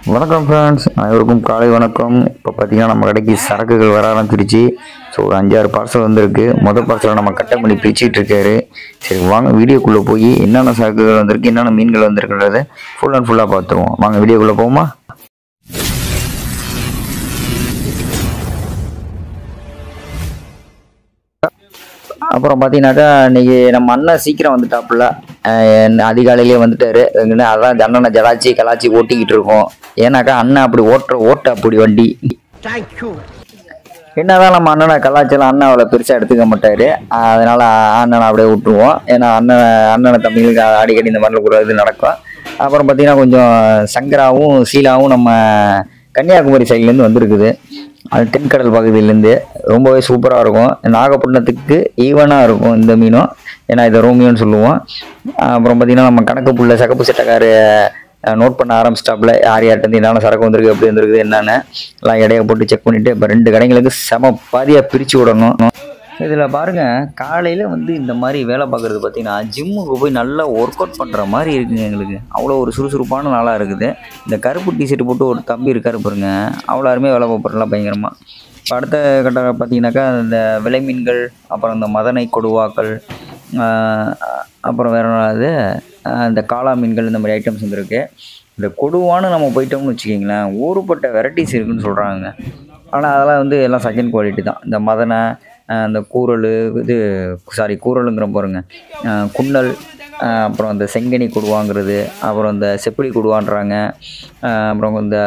வணக்கம் ஃப்ரெண்ட்ஸ் அனைவருக்கும் காலை வணக்கம் இப்போ பார்த்தீங்கன்னா நம்ம கடைக்கு சரக்குகள் வர ஆரம்பிச்சிருச்சு ஸோ ஒரு அஞ்சாறு பார்சல் வந்திருக்கு மொதல் பார்சலை நம்ம கட்டை பண்ணி பிரிச்சுட்டு இருக்காரு சரி வாங்க வீடியோக்குள்ளே போய் என்னென்ன சரக்குகள் வந்திருக்கு என்னென்ன மீன்கள் வந்திருக்குன்றத ஃபுல் அண்ட் ஃபுல்லாக பார்த்துருவோம் வாங்க வீடியோக்குள்ளே போவோமா அப்புறம் பார்த்தீங்கன்னாக்கா இன்னைக்கு நம்ம அண்ணன் சீக்கிரம் வந்துட்டாப்புல அஹ் அதிகாலையிலேயே வந்துட்டாரு எங்கன்னா அதான் அண்ணனை ஜலாச்சி கலாச்சி ஓட்டிக்கிட்டு இருக்கோம் ஏன்னாக்கா அண்ணன் அப்படி ஓட்டுற ஓட்ட அப்படி வண்டி என்னதான் நம்ம அண்ணனை கலாச்சாரம் அண்ணன் அவ்வளோ பெருசாக எடுத்துக்க மாட்டாரு அஹ் அதனால அண்ணனை அப்படியே விட்டுருவோம் ஏன்னா அண்ணன் அண்ணனை தம்பிகளுக்கு அடிக்கடி இந்த மாதிரிலாம் ஒரு இது நடக்கும் அப்புறம் பார்த்தீங்கன்னா கொஞ்சம் சங்கராவும் சீலாவும் நம்ம கன்னியாகுமரி சைட்லேருந்து வந்திருக்குது அது தென்கடல் பகுதியிலேருந்து ரொம்பவே சூப்பராக இருக்கும் நாகப்பட்டினத்துக்கு ஈவனாக இருக்கும் இந்த மீனும் ஏன்னா இதை ரோமியோன்னு சொல்லுவோம் அப்புறம் பார்த்தீங்கன்னா நம்ம கணக்கு புள்ள சகப்பு சட்டக்காரு நோட் பண்ண ஆரம்பிச்சிட்டாப்புல யார் யார்கிட்ட என்னென்ன சரக்கு வந்திருக்கு எப்படி வந்திருக்கு என்னென்ன எல்லாம் இடைய போட்டு செக் பண்ணிவிட்டு இப்போ ரெண்டு கடைங்களுக்கு செம பாதியாக பிரித்து விடணும் இதில் பாருங்கள் காலையில் வந்து இந்த மாதிரி வேலை பார்க்குறது பார்த்தீங்கன்னா ஜிம்முக்கு போய் நல்லா ஒர்க் அவுட் பண்ணுற மாதிரி இருக்குங்க எங்களுக்கு அவ்வளோ ஒரு சுறுசுறுப்பான நாளாக இருக்குது இந்த கருப்பு டிஷர்ட் போட்டு ஒரு தம்பி இருக்காரு பாருங்க அவ்வளோ அருமையாக வேலை பார்ப்பறலாம் பயங்கரமாக இப்போ அடுத்த கட்ட பார்த்தீங்கன்னாக்கா இந்த விலை மீன்கள் அப்புறம் இந்த மதனை கொடுவாக்கள் ஆஹ் அப்புறம் வேற என்னது ஆஹ் இந்த காளா மீன்கள் இந்த மாதிரி ஐட்டம்ஸ் வந்துருக்கு இந்த கொடுவான்னு நம்ம போயிட்டோம்னு வச்சுக்கிங்களேன் ஊறுப்பட்ட வெரைட்டிஸ் இருக்குன்னு சொல்கிறாங்க ஆனால் அதெல்லாம் வந்து எல்லாம் செகண்ட் குவாலிட்டி தான் இந்த மதனை ஆஹ் இந்த கூரல் இது சாரி கூரலுங்கிற பாருங்க ஆஹ் குன்னல் ஆஹ் அப்புறம் இந்த செங்கனி கொடுவாங்கிறது அப்புறம் இந்த செப்பிலி கொடுவான்றாங்க ஆஹ் அப்புறம் இந்த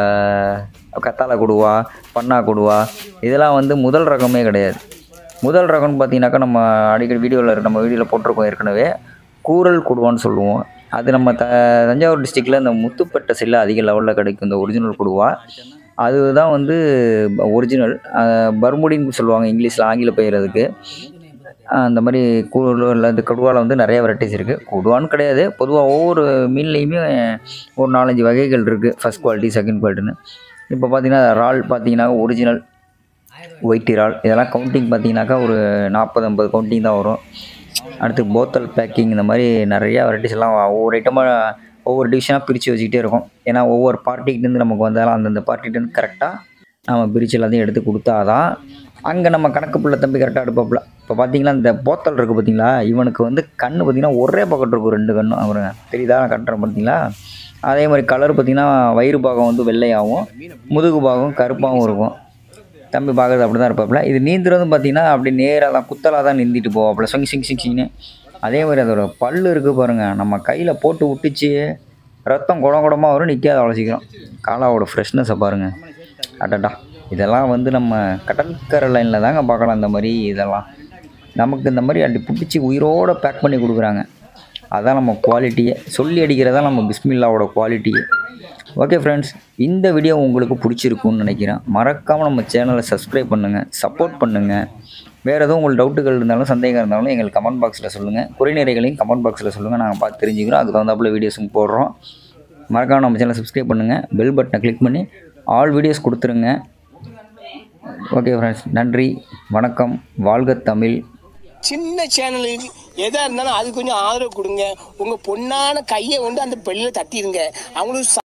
கத்தாழை கொடுவா பண்ணா கொடுவா இதெல்லாம் வந்து முதல் ரகமே கிடையாது முதல் ரகம்னு பார்த்தீங்கன்னாக்கா நம்ம அடிக்கடி வீடியோவில் நம்ம வீடியோவில் போட்டிருக்கோம் ஏற்கனவே கூரல் கொடுவான்னு சொல்லுவோம் அது நம்ம த தஞ்சாவூர் டிஸ்ட்ரிக்டில் இந்த முத்துப்பட்ட செல்லு அதிக லெவலில் கிடைக்கும் இந்த ஒரிஜினல் கொடுவா அதுதான் வந்து ஒரிஜினல் பர்முடின்னு சொல்லுவாங்க இங்கிலீஷில் ஆங்கில பெயர் அதுக்கு அஹ் அந்த மாதிரி கூடுதல் இந்த கொடுவாவில் வந்து நிறைய வெரைட்டிஸ் இருக்குது கொடுவான்னு கிடையாது பொதுவாக ஒவ்வொரு மீன்லேயுமே ஒரு நாலஞ்சு வகைகள் இருக்குது ஃபஸ்ட் குவாலிட்டி செகண்ட் குவாலிட்டின்னு இப்போ பார்த்தீங்கன்னா இறால் பார்த்தீங்கன்னா ஒரிஜினல் ஒயிட் இறால் இதெல்லாம் கவுண்டிங் பார்த்தீங்கன்னாக்கா ஒரு நாற்பது ஐம்பது கவுண்டிங் தான் வரும் அடுத்து போத்தல் பேக்கிங் இந்த மாதிரி நிறையா வெரைட்டிஸ் எல்லாம் ஒவ்வொரு ஐட்டமாக ஒவ்வொரு டிவிஷனாக பிரித்து வச்சுக்கிட்டே இருக்கும் ஏன்னா ஒவ்வொரு பார்ட்டிகிட்டேருந்து நமக்கு வந்தாலும் அந்தந்த பார்ட்டிகிட்டேருந்து கரெக்டாக நம்ம பிரித்து எல்லாத்தையும் எடுத்து கொடுத்தாதான் அங்கே நம்ம கணக்கு பிள்ளை தம்பி கரெக்டாக எடுப்பாப்புல இப்போ பார்த்தீங்கன்னா இந்த போத்தல் இருக்குது பார்த்தீங்களா இவனுக்கு வந்து கண் பார்த்தீங்கன்னா ஒரே பக்கம் இருக்கும் ரெண்டு கண்ணும் அவருங்க தெரியுதா நான் கட்டுறேன் பார்த்தீங்களா அதே மாதிரி கலர் பார்த்தீங்கன்னா வயிறு பாகம் வந்து வெள்ளையாகவும் முதுகு பாகம் கருப்பாகவும் இருக்கும் தம்பி பார்க்குறது அப்படி தான் இருப்பாப்புல இது நீந்துறதும் பார்த்தீங்கன்னா அப்படி நேராக தான் குத்தலாக தான் நீந்திட்டு போவாப்புல சொங்கி சிங் சிங் சிங்னு அதே மாதிரி அதோட பல்லு இருக்குது பாருங்கள் நம்ம கையில் போட்டு விட்டுச்சு ரத்தம் குடம் குடமாக வரும் நிற்காத அவ்வளோ சீக்கிரம் காலாவோட ஃப்ரெஷ்னஸை பாருங்கள் அடடா இதெல்லாம் வந்து நம்ம கடற்கரை லைனில் தாங்க பார்க்கலாம் இந்த மாதிரி இதெல்லாம் நமக்கு இந்த மாதிரி அப்படி பிடிச்சி உயிரோடு பேக் பண்ணி கொடுக்குறாங்க அதான் நம்ம குவாலிட்டியே சொல்லி அடிக்கிறதா நம்ம பிஸ்மில்லாவோட குவாலிட்டியே ஓகே ஃப்ரெண்ட்ஸ் இந்த வீடியோ உங்களுக்கு பிடிச்சிருக்குன்னு நினைக்கிறேன் மறக்காமல் நம்ம சேனலை சப்ஸ்கிரைப் பண்ணுங்கள் சப்போர்ட் பண்ணுங்கள் வேறு எதுவும் உங்களுக்கு டவுட்டுகள் இருந்தாலும் சந்தேகம் இருந்தாலும் எங்களுக்கு கமெண்ட் பாக்ஸில் சொல்லுங்கள் குறைநிறைகளையும் கமெண்ட் பாக்ஸில் சொல்லுங்கள் நாங்கள் பார்த்து தெரிஞ்சுக்கிறோம் அதுக்கு தகுந்தாப்புல வீடியோஸும் போடுறோம் மறக்காம நம்ம சேனலை சப்ஸ்கிரைப் பண்ணுங்கள் பெல் பட்டனை கிளிக் பண்ணி ஆல் வீடியோஸ் கொடுத்துருங்க ஓகே ஃப்ரெண்ட்ஸ் நன்றி வணக்கம் வாழ்க தமிழ் சின்ன சேனலுக்கு எதா இருந்தாலும் அது கொஞ்சம் ஆதரவு கொடுங்க உங்க பொண்ணான கையை கொண்டு அந்த பெல்லில் தட்டிடுங்க அவங்களுக்கு